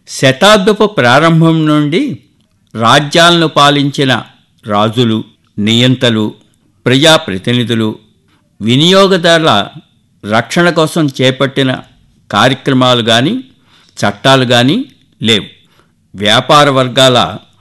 శతాబ్దపు ప్రారంభం నుండి రాజ్యాలను పాలించిన రాజులు నియంతలు ప్రజాప్రతినిధులు వినియోగదారుల రక్షణ కోసం చేపట్టిన కార్యక్రమాలు కానీ చట్టాలు కానీ లేవు వ్యాపార వర్గాల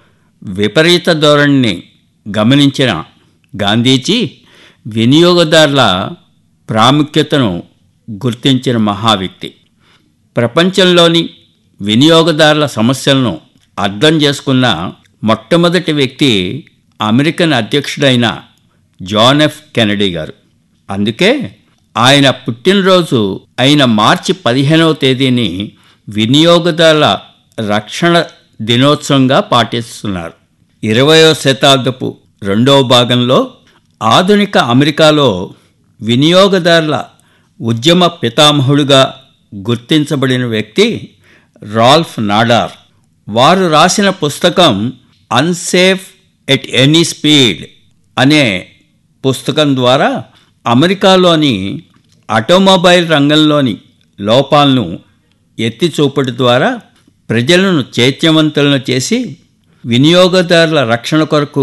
విపరీత ధోరణిని గమనించిన గాంధీజీ వినియోగదారుల ప్రాముఖ్యతను గుర్తించిన మహావ్యక్తి ప్రపంచంలోని వినియోగదారుల సమస్యలను అర్థం చేసుకున్న మొట్టమొదటి వ్యక్తి అమెరికన్ అధ్యక్షుడైన జాన్ ఎఫ్ కెనడీ గారు అందుకే ఆయన పుట్టినరోజు అయిన మార్చి పదిహేనవ తేదీని వినియోగదారుల రక్షణ దినోత్సవంగా పాటిస్తున్నారు ఇరవయో శతాబ్దపు రెండవ భాగంలో ఆధునిక అమెరికాలో వినియోగదారుల ఉద్యమ పితామహుడుగా గుర్తించబడిన వ్యక్తి రాల్ఫ్ నాడార్ వారు రాసిన పుస్తకం అన్సేఫ్ ఎట్ ఎనీ స్పీడ్ అనే పుస్తకం ద్వారా అమెరికాలోని ఆటోమొబైల్ రంగంలోని లోపాలను ఎత్తి చూపటి ద్వారా ప్రజలను చైత్యవంతులను చేసి వినియోగదారుల రక్షణ కొరకు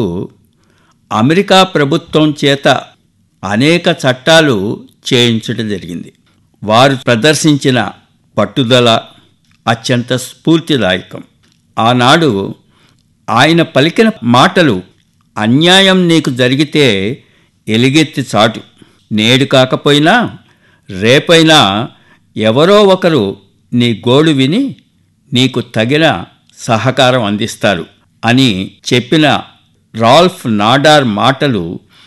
అమెరికా ప్రభుత్వం చేత అనేక చట్టాలు చేయించడం జరిగింది వారు ప్రదర్శించిన పట్టుదల అత్యంత స్ఫూర్తిదాయకం ఆనాడు ఆయన పలికిన మాటలు అన్యాయం నీకు జరిగితే ఎలుగెత్తి చాటు నేడు కాకపోయినా రేపైనా ఎవరో ఒకరు నీ గోడు విని నీకు తగిన సహకారం అందిస్తారు అని చెప్పిన రాల్ఫ్ నాడార్ మాటలు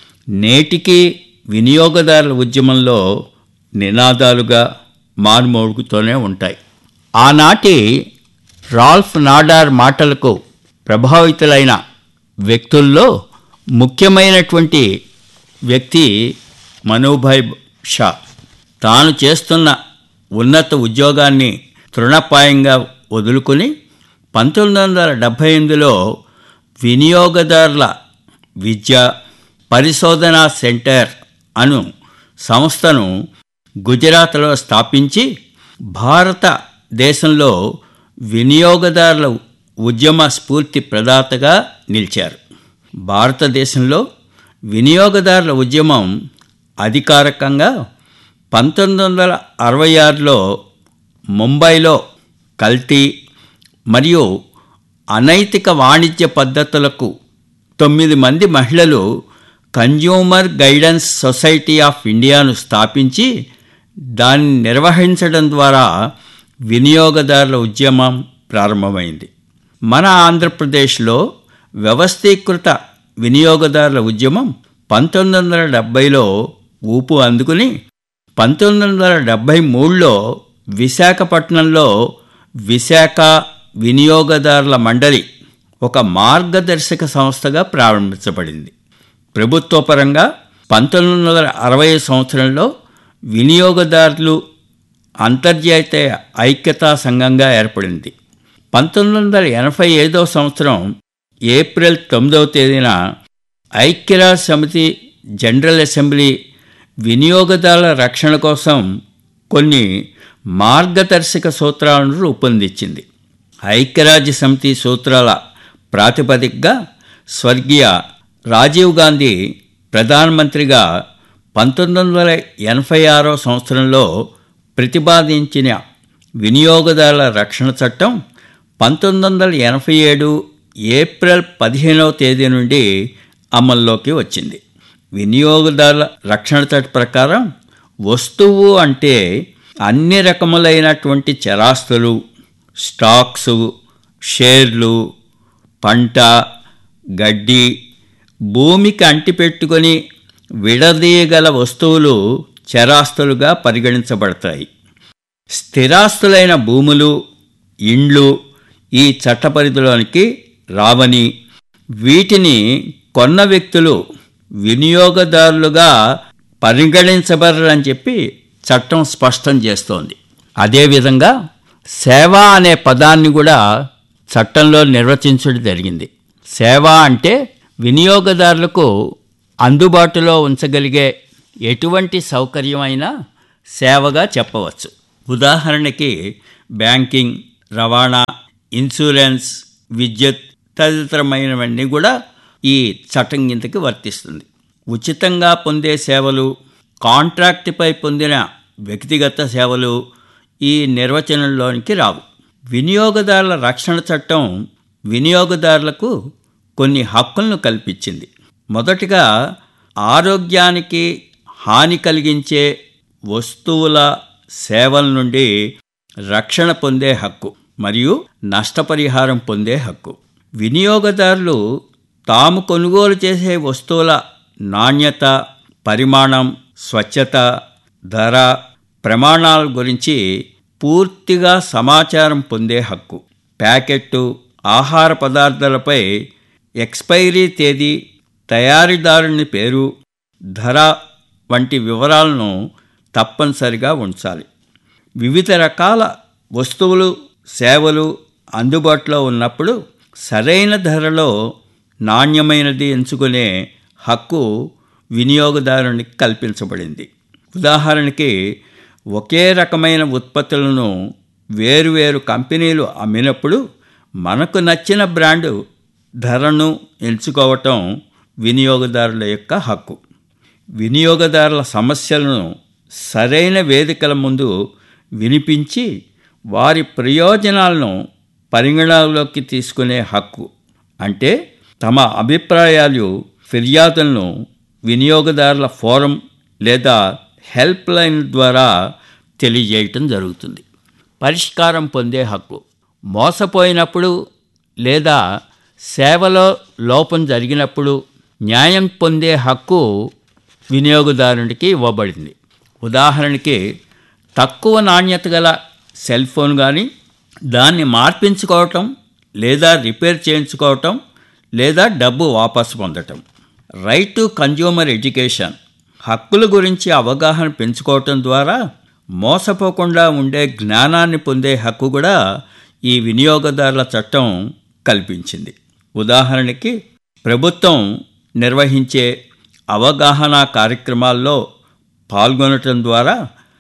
నేటికి వినియోగదారుల ఉద్యమంలో నినాదాలుగా మార్మోగుతూనే ఉంటాయి ఆనాటి రాల్ఫ్ నాడార్ మాటలకు ప్రభావితులైన వ్యక్తుల్లో ముఖ్యమైనటువంటి వ్యక్తి మనోభాయ్ షా తాను చేస్తున్న ఉన్నత ఉద్యోగాన్ని తృణప్రాయంగా వదులుకొని పంతొమ్మిది వందల డెబ్భై ఎనిమిదిలో వినియోగదారుల విద్య పరిశోధనా సెంటర్ అను సంస్థను గుజరాత్లో స్థాపించి భారతదేశంలో వినియోగదారుల ఉద్యమ స్ఫూర్తి ప్రదాతగా నిలిచారు భారతదేశంలో వినియోగదారుల ఉద్యమం అధికారికంగా పంతొమ్మిది వందల అరవై ఆరులో ముంబైలో కల్తీ మరియు అనైతిక వాణిజ్య పద్ధతులకు తొమ్మిది మంది మహిళలు కన్జ్యూమర్ గైడెన్స్ సొసైటీ ఆఫ్ ఇండియాను స్థాపించి దాన్ని నిర్వహించడం ద్వారా వినియోగదారుల ఉద్యమం ప్రారంభమైంది మన ఆంధ్రప్రదేశ్లో వ్యవస్థీకృత వినియోగదారుల ఉద్యమం పంతొమ్మిది వందల డెబ్భైలో ఊపు అందుకుని పంతొమ్మిది వందల డెబ్భై మూడులో విశాఖపట్నంలో విశాఖ వినియోగదారుల మండలి ఒక మార్గదర్శక సంస్థగా ప్రారంభించబడింది ప్రభుత్వపరంగా పంతొమ్మిది వందల అరవై సంవత్సరంలో వినియోగదారులు అంతర్జాతీయ ఐక్యతా సంఘంగా ఏర్పడింది పంతొమ్మిది వందల ఎనభై ఐదవ సంవత్సరం ఏప్రిల్ తొమ్మిదవ తేదీన ఐక్యరాజ్య సమితి జనరల్ అసెంబ్లీ వినియోగదారుల రక్షణ కోసం కొన్ని మార్గదర్శక సూత్రాలను రూపొందించింది ఐక్యరాజ్య సమితి సూత్రాల ప్రాతిపదికగా స్వర్గీయ రాజీవ్ గాంధీ ప్రధానమంత్రిగా పంతొమ్మిది వందల ఎనభై ఆరో సంవత్సరంలో ప్రతిపాదించిన వినియోగదారుల రక్షణ చట్టం పంతొమ్మిది వందల ఎనభై ఏడు ఏప్రిల్ పదిహేనవ తేదీ నుండి అమల్లోకి వచ్చింది వినియోగదారుల రక్షణ చట్ట ప్రకారం వస్తువు అంటే అన్ని రకములైనటువంటి చరాస్తులు స్టాక్స్ షేర్లు పంట గడ్డి భూమికి అంటిపెట్టుకొని విడదీయగల వస్తువులు చరాస్తులుగా పరిగణించబడతాయి స్థిరాస్తులైన భూములు ఇండ్లు ఈ చట్ట పరిధిలోనికి రావని వీటిని కొన్న వ్యక్తులు వినియోగదారులుగా పరిగణించబడరని చెప్పి చట్టం స్పష్టం చేస్తోంది అదేవిధంగా సేవ అనే పదాన్ని కూడా చట్టంలో నిర్వచించడం జరిగింది సేవ అంటే వినియోగదారులకు అందుబాటులో ఉంచగలిగే ఎటువంటి సౌకర్యమైనా సేవగా చెప్పవచ్చు ఉదాహరణకి బ్యాంకింగ్ రవాణా ఇన్సూరెన్స్ విద్యుత్ తదితరమైనవన్నీ కూడా ఈ చట్టం కిందకి వర్తిస్తుంది ఉచితంగా పొందే సేవలు కాంట్రాక్టుపై పొందిన వ్యక్తిగత సేవలు ఈ నిర్వచనంలోనికి రావు వినియోగదారుల రక్షణ చట్టం వినియోగదారులకు కొన్ని హక్కులను కల్పించింది మొదటిగా ఆరోగ్యానికి హాని కలిగించే వస్తువుల సేవల నుండి రక్షణ పొందే హక్కు మరియు నష్టపరిహారం పొందే హక్కు వినియోగదారులు తాము కొనుగోలు చేసే వస్తువుల నాణ్యత పరిమాణం స్వచ్ఛత ధర ప్రమాణాల గురించి పూర్తిగా సమాచారం పొందే హక్కు ప్యాకెట్టు ఆహార పదార్థాలపై ఎక్స్పైరీ తేదీ తయారీదారుని పేరు ధర వంటి వివరాలను తప్పనిసరిగా ఉంచాలి వివిధ రకాల వస్తువులు సేవలు అందుబాటులో ఉన్నప్పుడు సరైన ధరలో నాణ్యమైనది ఎంచుకునే హక్కు వినియోగదారునికి కల్పించబడింది ఉదాహరణకి ఒకే రకమైన ఉత్పత్తులను వేరువేరు కంపెనీలు అమ్మినప్పుడు మనకు నచ్చిన బ్రాండు ధరను ఎంచుకోవటం వినియోగదారుల యొక్క హక్కు వినియోగదారుల సమస్యలను సరైన వేదికల ముందు వినిపించి వారి ప్రయోజనాలను పరిగణలోకి తీసుకునే హక్కు అంటే తమ అభిప్రాయాలు ఫిర్యాదులను వినియోగదారుల ఫోరం లేదా హెల్ప్ లైన్ ద్వారా తెలియజేయటం జరుగుతుంది పరిష్కారం పొందే హక్కు మోసపోయినప్పుడు లేదా సేవలో లోపం జరిగినప్పుడు న్యాయం పొందే హక్కు వినియోగదారునికి ఇవ్వబడింది ఉదాహరణకి తక్కువ నాణ్యత గల సెల్ ఫోన్ కానీ దాన్ని మార్పించుకోవటం లేదా రిపేర్ చేయించుకోవటం లేదా డబ్బు వాపసు పొందటం రైట్ టు కన్జ్యూమర్ ఎడ్యుకేషన్ హక్కుల గురించి అవగాహన పెంచుకోవటం ద్వారా మోసపోకుండా ఉండే జ్ఞానాన్ని పొందే హక్కు కూడా ఈ వినియోగదారుల చట్టం కల్పించింది ఉదాహరణకి ప్రభుత్వం నిర్వహించే అవగాహన కార్యక్రమాల్లో పాల్గొనటం ద్వారా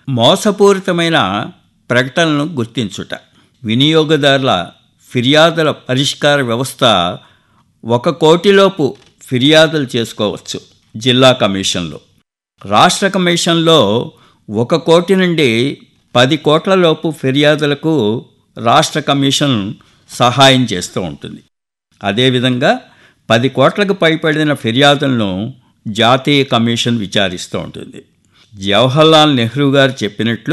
మోసపూరితమైన ప్రకటనలను గుర్తించుట వినియోగదారుల ఫిర్యాదుల పరిష్కార వ్యవస్థ ఒక కోటిలోపు ఫిర్యాదులు చేసుకోవచ్చు జిల్లా కమిషన్లో రాష్ట్ర కమిషన్లో ఒక కోటి నుండి పది కోట్ల లోపు ఫిర్యాదులకు రాష్ట్ర కమిషన్ సహాయం చేస్తూ ఉంటుంది అదేవిధంగా పది కోట్లకు పైపడిన ఫిర్యాదులను జాతీయ కమిషన్ విచారిస్తూ ఉంటుంది జవహర్లాల్ నెహ్రూ గారు చెప్పినట్లు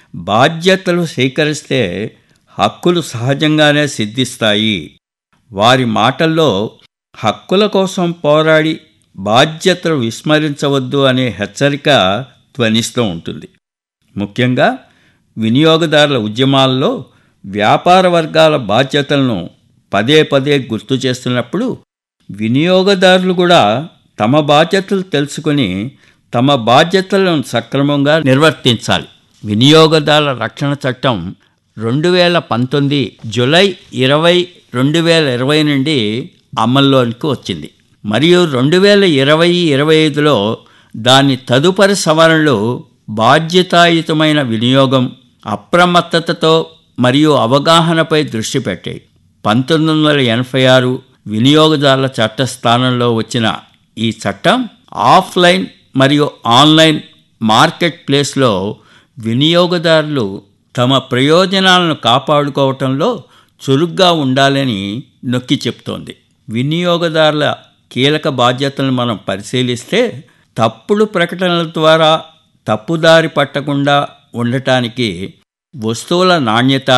బాధ్యతలు స్వీకరిస్తే హక్కులు సహజంగానే సిద్ధిస్తాయి వారి మాటల్లో హక్కుల కోసం పోరాడి బాధ్యతలు విస్మరించవద్దు అనే హెచ్చరిక ధ్వనిస్తూ ఉంటుంది ముఖ్యంగా వినియోగదారుల ఉద్యమాల్లో వ్యాపార వర్గాల బాధ్యతలను పదే పదే గుర్తు చేస్తున్నప్పుడు వినియోగదారులు కూడా తమ బాధ్యతలు తెలుసుకొని తమ బాధ్యతలను సక్రమంగా నిర్వర్తించాలి వినియోగదారుల రక్షణ చట్టం రెండు వేల పంతొమ్మిది జూలై ఇరవై రెండు వేల ఇరవై నుండి అమల్లోనికి వచ్చింది మరియు రెండు వేల ఇరవై ఇరవై ఐదులో దాని తదుపరి సవరణలు బాధ్యతాయుతమైన వినియోగం అప్రమత్తతతో మరియు అవగాహనపై దృష్టి పెట్టాయి పంతొమ్మిది వందల ఎనభై ఆరు వినియోగదారుల చట్ట స్థానంలో వచ్చిన ఈ చట్టం ఆఫ్లైన్ మరియు ఆన్లైన్ మార్కెట్ ప్లేస్లో వినియోగదారులు తమ ప్రయోజనాలను కాపాడుకోవటంలో చురుగ్గా ఉండాలని నొక్కి చెప్తోంది వినియోగదారుల కీలక బాధ్యతలను మనం పరిశీలిస్తే తప్పుడు ప్రకటనల ద్వారా తప్పుదారి పట్టకుండా ఉండటానికి వస్తువుల నాణ్యత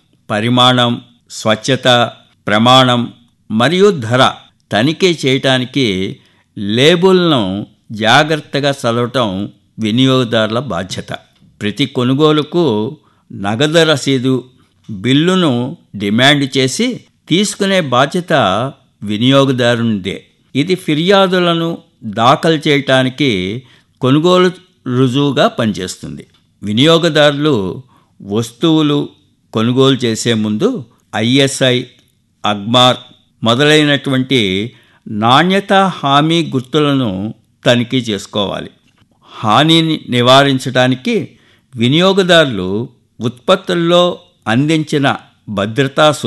పరిమాణం స్వచ్ఛత ప్రమాణం మరియు ధర తనిఖీ చేయటానికి లేబుల్ను జాగ్రత్తగా చదవటం వినియోగదారుల బాధ్యత ప్రతి కొనుగోలుకు నగదు రసీదు బిల్లును డిమాండ్ చేసి తీసుకునే బాధ్యత వినియోగదారునిదే ఇది ఫిర్యాదులను దాఖలు చేయటానికి కొనుగోలు రుజువుగా పనిచేస్తుంది వినియోగదారులు వస్తువులు కొనుగోలు చేసే ముందు ఐఎస్ఐ అగ్మార్ మొదలైనటువంటి నాణ్యత హామీ గుర్తులను తనిఖీ చేసుకోవాలి హానిని నివారించడానికి వినియోగదారులు ఉత్పత్తుల్లో అందించిన భద్రతా